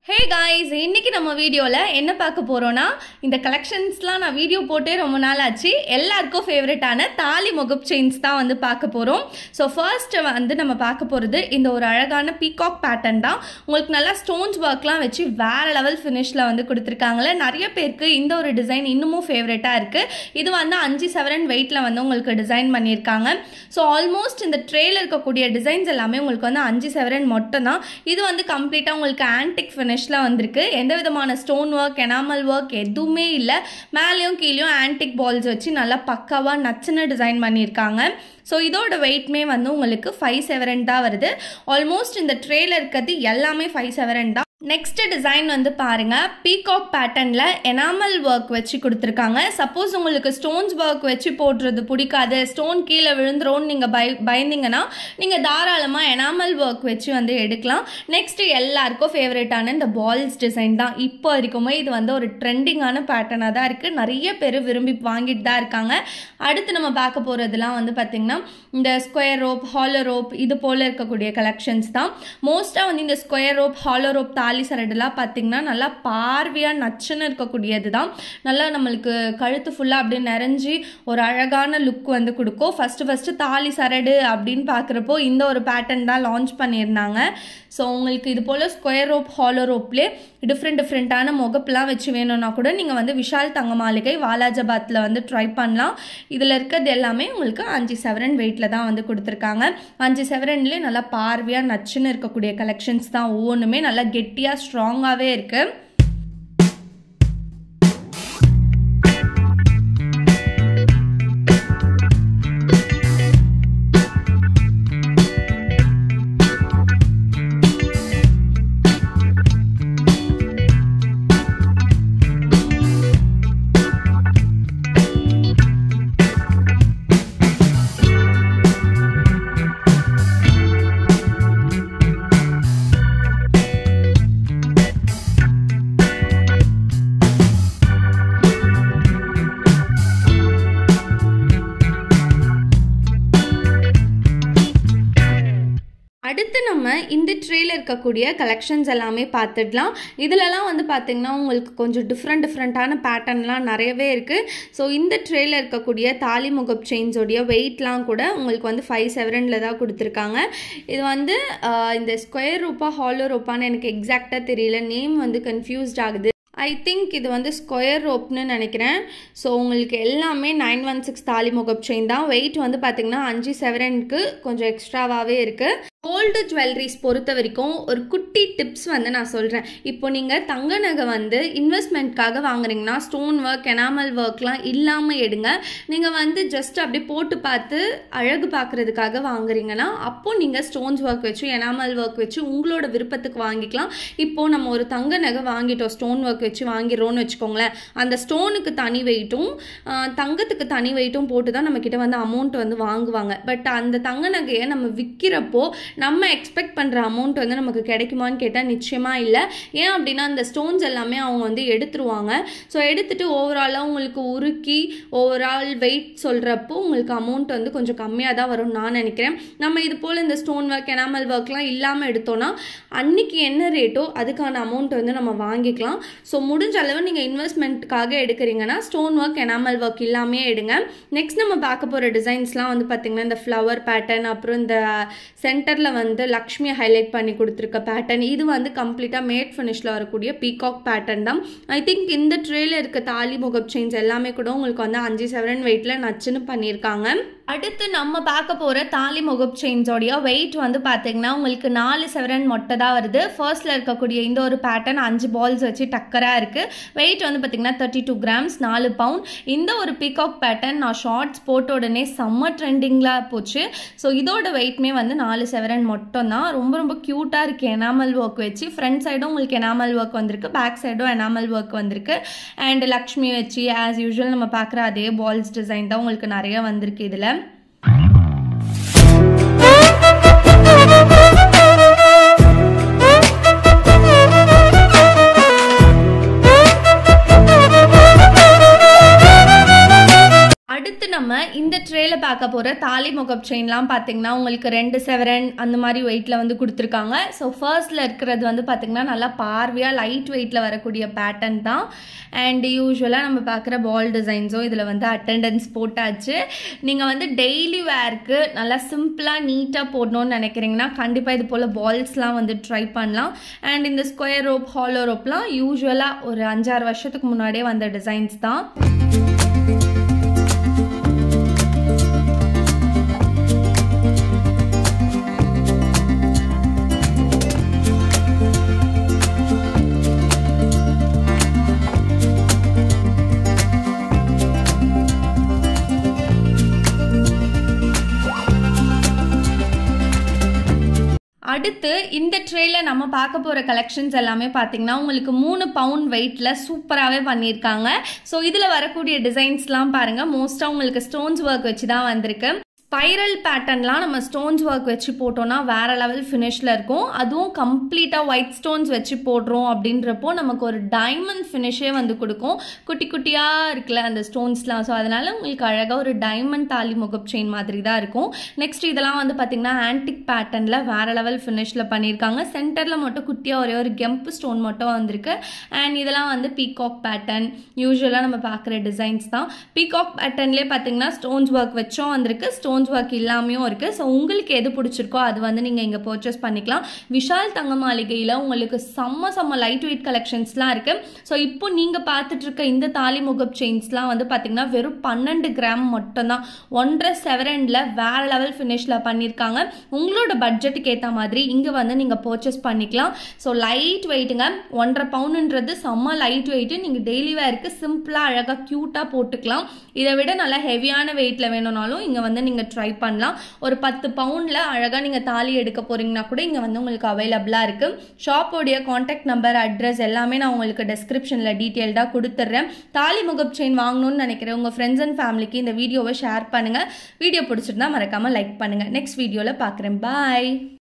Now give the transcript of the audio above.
hey guys இன்னைக்கு நம்ம வீடியோவில் என்ன பார்க்க போகிறோன்னா இந்த கலெக்ஷன்ஸ்லாம் நான் வீடியோ போட்டே ரொம்ப நாள் ஆச்சு எல்லாருக்கும் ஃபேவரட்டான தாலி முகப் செயின்ஸ் தான் வந்து பார்க்க போகிறோம் ஸோ ஃபர்ஸ்ட் வந்து நம்ம பார்க்க போகிறது இந்த ஒரு அழகான பீகாக் பேட்டர்ன் தான் உங்களுக்கு நல்லா ஸ்டோன்ஸ் ஒர்க்லாம் வச்சு வேற லெவல் ஃபினிஷில் வந்து கொடுத்துருக்காங்களே நிறைய பேருக்கு இந்த ஒரு டிசைன் இன்னமும் ஃபேவரட்டாக இருக்குது இது வந்து அஞ்சு செவரன் வெயிட்டில் வந்து உங்களுக்கு டிசைன் பண்ணியிருக்காங்க ஸோ ஆல்மோஸ்ட் இந்த ட்ரேல இருக்கக்கூடிய டிசைன்ஸ் எல்லாமே உங்களுக்கு வந்து அஞ்சு செவரன் மட்டும் தான் இது வந்து கம்ப்ளீட்டாக உங்களுக்கு ஆன்டிக் ஃபினிஷில் வந்திருக்கு எந்த விதமான ஸ்டோன் ஒர்க் எனாமல் ஒர்க் எதுவுமே இல்லை மேலேயும் கீழேயும் ஆன்டிக் பால்ஸ் வச்சு நல்லா பக்காவாக நச்சுன்னு டிசைன் பண்ணியிருக்காங்க ஸோ இதோட வெயிட்மே வந்து உங்களுக்கு ஃபைவ் செவரன் தான் வருது ஆல்மோஸ்ட் இந்த ட்ரேல இருக்கிறது எல்லாமே ஃபைவ் செவரன் தான் நெக்ஸ்ட் டிசைன் வந்து பாருங்க பீகாக் பேட்டர்னில் எனாமல் ஒர்க் வச்சு கொடுத்துருக்காங்க சப்போஸ் உங்களுக்கு ஸ்டோன்ஸ் ஒர்க் வச்சு போடுறது பிடிக்காது ஸ்டோன் கீழே விழுந்துரும்னு நீங்கள் பய பயந்தீங்கன்னா நீங்கள் தாராளமாக எனாமல் ஒர்க் வச்சு வந்து எடுக்கலாம் நெக்ஸ்ட் எல்லாருக்கும் ஃபேவரட்டான இந்த பால்ஸ் டிசைன் தான் இப்போ வரைக்குமே இது வந்து ஒரு ட்ரெண்டிங்கான பேட்டர்னாக தான் இருக்குது நிறைய பேர் விரும்பி வாங்கிட்டு தான் இருக்காங்க அடுத்து நம்ம பார்க்க போகிறதுலாம் வந்து பார்த்திங்கன்னா இந்த ஸ்கொயர் ரோப் ஹாலோ ரோப் இது போல் இருக்கக்கூடிய கலெக்ஷன்ஸ் தான் மோஸ்ட்டாக வந்து இந்த ஸ்கொயர் ரோப் ஹாலோ ரோப் தாலி சரடுலாம் பார்த்திங்கன்னா நல்லா பார்வையாக நச்சுன்னு இருக்கக்கூடியது தான் நல்லா நம்மளுக்கு கழுத்து ஃபுல்லாக அப்படியே நிறைஞ்சி ஒரு அழகான லுக் வந்து கொடுக்கும் ஃபஸ்ட்டு ஃபஸ்ட்டு தாலி சரடு அப்படின்னு பார்க்குறப்போ இந்த ஒரு பேட்டர்ன் தான் லான்ச் பண்ணியிருந்தாங்க ஸோ உங்களுக்கு இது போல் ஸ்கொயர் ரோப் ஹாலோ ரோப்லேயே டிஃப்ரெண்ட் டிஃப்ரெண்ட்டான முகப்புலாம் வச்சு வேணும்னா கூட நீங்கள் வந்து விஷால் தங்க மாளிகை வாலாஜாபாத்தில் வந்து ட்ரை பண்ணலாம் இதில் இருக்கிறது எல்லாமே உங்களுக்கு அஞ்சு செவரன் வெயிட்டில் தான் வந்து கொடுத்துருக்காங்க அஞ்சு செவரன்லேயே நல்லா பார்வையாக நச்சுன்னு இருக்கக்கூடிய கலெக்ஷன்ஸ் தான் ஒவ்வொன்றுமே நல்லா கெட்டியாக ஸ்ட்ராங்காகவே இருக்குது அடுத்து நம்ம இந்த ட்ரேல இருக்கக்கூடிய கலெக்ஷன்ஸ் எல்லாமே பார்த்துடலாம் இதிலலாம் வந்து பார்த்திங்கன்னா உங்களுக்கு கொஞ்சம் டிஃப்ரெண்ட் டிஃப்ரெண்ட்டான பேட்டர்ன்லாம் நிறையவே இருக்குது ஸோ இந்த ட்ரேல இருக்கக்கூடிய தாலி முகப் செயின்ஸோடைய வெயிட்லாம் கூட உங்களுக்கு வந்து ஃபைவ் செவரனில் தான் கொடுத்துருக்காங்க இது வந்து இந்த ஸ்கொயர் ரூபா ஹாலோ ரூபான்னு எனக்கு எக்ஸாக்டாக தெரியல நேம் வந்து கன்ஃபியூஸ்ட் ஆகுது ஐ திங்க் இது வந்து ஸ்கொயர் ரோப்னு நினைக்கிறேன் ஸோ உங்களுக்கு எல்லாமே நைன் ஒன் சிக்ஸ் தாலி முகப் செயின் தான் வெயிட் வந்து பார்த்திங்கன்னா அஞ்சு செவரனுக்கு கொஞ்சம் எக்ஸ்ட்ராவாகவே இருக்குது கோல்டு ஜுவல்லரிஸ் பொறுத்த வரைக்கும் ஒரு குட்டி டிப்ஸ் வந்து நான் சொல்கிறேன் இப்போ நீங்கள் தங்க நகை வந்து இன்வெஸ்ட்மெண்ட்காக வாங்குறீங்கன்னா ஸ்டோன் ஒர்க் எனாமல் ஒர்க்லாம் இல்லாமல் எடுங்க நீங்கள் வந்து ஜஸ்ட் அப்படியே போட்டு பார்த்து அழகு பார்க்குறதுக்காக வாங்குறீங்கன்னா அப்போ நீங்கள் ஸ்டோன்ஸ் ஒர்க் வச்சு எனாமல் ஒர்க் வச்சு உங்களோட விருப்பத்துக்கு வாங்கிக்கலாம் இப்போது நம்ம ஒரு தங்க நகை வாங்கிட்டோம் ஸ்டோன் ஒர்க் வச்சு வாங்கிடுறோன்னு வச்சுக்கோங்களேன் அந்த ஸ்டோனுக்கு தனி வெயிட்டும் தங்கத்துக்கு தனி வெயிட்டும் போட்டு தான் நம்மக்கிட்ட வந்து அமௌண்ட் வந்து வாங்குவாங்க பட் அந்த தங்க நகையை நம்ம விற்கிறப்போ நம்ம எக்ஸ்பெக்ட் பண்ணுற அமௌண்ட் வந்து நமக்கு கிடைக்குமான்னு கேட்டால் நிச்சயமாக இல்லை ஏன் அப்படின்னா அந்த ஸ்டோன்ஸ் எல்லாமே அவங்க வந்து எடுத்துருவாங்க ஸோ எடுத்துகிட்டு ஓவராலாக உங்களுக்கு உருக்கி ஓவரால் வெயிட் சொல்கிறப்போ உங்களுக்கு அமௌண்ட் வந்து கொஞ்சம் கம்மியாக தான் வரும்னு நான் நினைக்கிறேன் நம்ம இது போல் இந்த ஸ்டோன் ஒர்க் எனாமல் ஒர்க்லாம் இல்லாமல் எடுத்தோன்னா அன்னைக்கு என்ன ரேட்டோ அதுக்கான அமௌண்ட் வந்து நம்ம வாங்கிக்கலாம் ஸோ முடிஞ்ச அளவு நீங்கள் இன்வெஸ்ட்மெண்ட்டுக்காக எடுக்கிறீங்கன்னா ஸ்டோன் ஒர்க் எனாமல் ஒர்க் இல்லாமே எடுங்க நெக்ஸ்ட் நம்ம பார்க்க போகிற டிசைன்ஸ்லாம் வந்து பார்த்திங்கன்னா இந்த ஃப்ளவர் பேட்டர்ன் அப்புறம் இந்த சென்டரில் வந்து லக்ஷ்மியை ஹைலைட் பண்ணி கொடுத்துருக்க பேட்டர்ன் இது வந்து கம்ப்ளீட்டாக மேட் ஃபினிஷில் வரக்கூடிய பீகாக் பேட்டர்ன் தான் ஐ திங்க் இந்த ட்ரேல இருக்க தாலி முகப் செயின்ஸ் எல்லாமே கூட உங்களுக்கு வந்து அஞ்சு செவன் வெயிட்டில் நச்சுன்னு பண்ணியிருக்காங்க அடுத்து நம்ம பார்க்க போகிற தாலி முகப் செயின்ஸோடைய வெயிட் வந்து பார்த்தீங்கன்னா உங்களுக்கு நாலு செவரன் மொட்டை தான் வருது ஃபர்ஸ்ட்டில் இருக்கக்கூடிய இந்த ஒரு பேட்டர்ன் அஞ்சு பால்ஸ் வச்சு டக்கராக இருக்குது வெயிட் வந்து பார்த்திங்கன்னா தேர்ட்டி டூ கிராம்ஸ் நாலு பவுண்ட் இந்த ஒரு பீகாக் பேட்டர்ன் நான் ஷார்ட்ஸ் போட்ட உடனே செம்ம ட்ரெண்டிங்கில் போச்சு ஸோ இதோட வெயிட்மே வந்து நாலு செவரன் மட்டும் தான் ரொம்ப ரொம்ப க்யூட்டாக இருக்குது எனாமல் ஒர்க் வச்சு ஃப்ரண்ட் சைடும் உங்களுக்கு எனாமல் ஒர்க் வந்திருக்கு பேக் சைடும் எனாமல் ஒர்க் வந்திருக்கு அண்ட் லக்ஷ்மி வச்சு ஆஸ் யூஷுவல் நம்ம பார்க்குற அதே பால்ஸ் டிசைன் தான் உங்களுக்கு நிறைய வந்திருக்கு இதில் அடுத்து நம்ம இந்த ட்ரேல பார்க்க போகிற தாலி முகப் செயின்லாம் பார்த்தீங்கன்னா உங்களுக்கு ரெண்டு செவரன் அந்த மாதிரி வெயிட்டில் வந்து கொடுத்துருக்காங்க ஸோ ஃபர்ஸ்டில் இருக்கிறது வந்து பார்த்திங்கன்னா நல்லா பார்வையாக லைட் வெயிட்டில் வரக்கூடிய பேட்டர்ன் தான் அண்ட் யூஸ்வலாக நம்ம பார்க்குற பால் டிசைன்ஸும் இதில் வந்து அட்டெண்டன்ஸ் போட்டாச்சு நீங்கள் வந்து டெய்லி வேர்க்கு நல்லா சிம்பிளாக நீட்டாக போடணும்னு நினைக்கிறீங்கன்னா கண்டிப்பாக இது போல் பால்ஸ்லாம் வந்து ட்ரை பண்ணலாம் அண்ட் இந்த ஸ்கொயர் ரோப் ஹாலோ ரோப்லாம் யூஸ்வலாக ஒரு அஞ்சாறு வருஷத்துக்கு முன்னாடியே வந்த டிசைன்ஸ் தான் அடுத்து இந்த ட்ரேல நம்ம பார்க்க போகிற கலெக்ஷன்ஸ் எல்லாமே பார்த்தீங்கன்னா உங்களுக்கு மூணு பவுண்ட் வெயிட்டில் சூப்பராகவே பண்ணியிருக்காங்க ஸோ இதில் வரக்கூடிய டிசைன்ஸ்லாம் பாருங்கள் மோஸ்ட்டாக உங்களுக்கு ஸ்டோன்ஸ் ஒர்க் வச்சு தான் வந்திருக்கு ஸ்பைரல் பேட்டர்ன்லாம் நம்ம ஸ்டோன்ஸ் ஒர்க் வச்சு போட்டோம்னா வேறு லெவல் ஃபினிஷில் இருக்கும் அதுவும் கம்ப்ளீட்டாக ஒயிட் ஸ்டோன்ஸ் வச்சு போடுறோம் அப்படின்றப்போ நமக்கு ஒரு டைமண்ட் ஃபினிஷே வந்து கொடுக்கும் குட்டி குட்டியாக இருக்குல்ல அந்த ஸ்டோன்ஸ்லாம் ஸோ அதனால் உங்களுக்கு அழகாக ஒரு டைமண்ட் தாலி முகப் செயின் மாதிரி தான் இருக்கும் நெக்ஸ்ட் இதெல்லாம் வந்து பார்த்திங்கன்னா ஆன்டிக் பேட்டர்னில் வேறு லெவல் ஃபினிஷில் பண்ணியிருக்காங்க சென்டரில் மட்டும் குட்டியாக ஒரே ஒரு கெம்ப் ஸ்டோன் மட்டும் வந்திருக்கு அண்ட் இதெல்லாம் வந்து பீகாக் பேட்டர்ன் யூஸ்வலாக நம்ம பார்க்குற டிசைன்ஸ் தான் பீகாக் பேட்டர்ன்லேயே பார்த்தீங்கன்னா ஸ்டோன்ஸ் ஒர்க் வச்சும் வந்திருக்கு ஸ்டோன் ஸ்டோன்ஸ் ஒர்க் இல்லாமையும் இருக்குது ஸோ உங்களுக்கு எது பிடிச்சிருக்கோ அது வந்து நீங்கள் இங்கே பர்ச்சேஸ் பண்ணிக்கலாம் விஷால் தங்க மாளிகையில் உங்களுக்கு செம்ம செம்ம லைட் வெயிட் கலெக்ஷன்ஸ்லாம் இருக்குது ஸோ இப்போ நீங்கள் பார்த்துட்டு இருக்க இந்த தாலி முகப் செயின்ஸ்லாம் வந்து பார்த்திங்கன்னா வெறும் பன்னெண்டு கிராம் மட்டும்தான் ஒன்றரை செவரண்டில் வேறு லெவல் ஃபினிஷில் பண்ணியிருக்காங்க உங்களோட பட்ஜெட்டுக்கு ஏற்ற மாதிரி இங்கே வந்து நீங்கள் பர்ச்சேஸ் பண்ணிக்கலாம் ஸோ லைட் வெயிட்டுங்க ஒன்றரை பவுனுன்றது செம்ம லைட் வெயிட்டு நீங்கள் டெய்லி வேருக்கு சிம்பிளாக அழகாக க்யூட்டாக போட்டுக்கலாம் இதை விட நல்லா ஹெவியான வெயிட்டில் வேணும்னாலும் இங்கே வந்து நீங்கள் ட்ரை பண்ணலாம் ஒரு பத்து பவுண்டில் அழகாக நீங்கள் தாலி எடுக்க போகிறீங்கன்னா கூட இங்கே வந்து உங்களுக்கு அவைலபிளாக இருக்குது ஷாப்போடைய காண்டாக்ட் நம்பர் அட்ரஸ் எல்லாமே நான் உங்களுக்கு டெஸ்கிரிப்ஷனில் டீட்டெயில்டாக கொடுத்துட்றேன் தாலி முகப் செயின் வாங்கணும்னு நினைக்கிறேன் உங்கள் ஃப்ரெண்ட்ஸ் அண்ட் ஃபேமிலிக்கு இந்த வீடியோவை ஷேர் பண்ணுங்கள் வீடியோ பிடிச்சிருந்தா மறக்காமல் லைக் பண்ணுங்கள் நெக்ஸ்ட் வீடியோவில் பார்க்குறேன் பாய்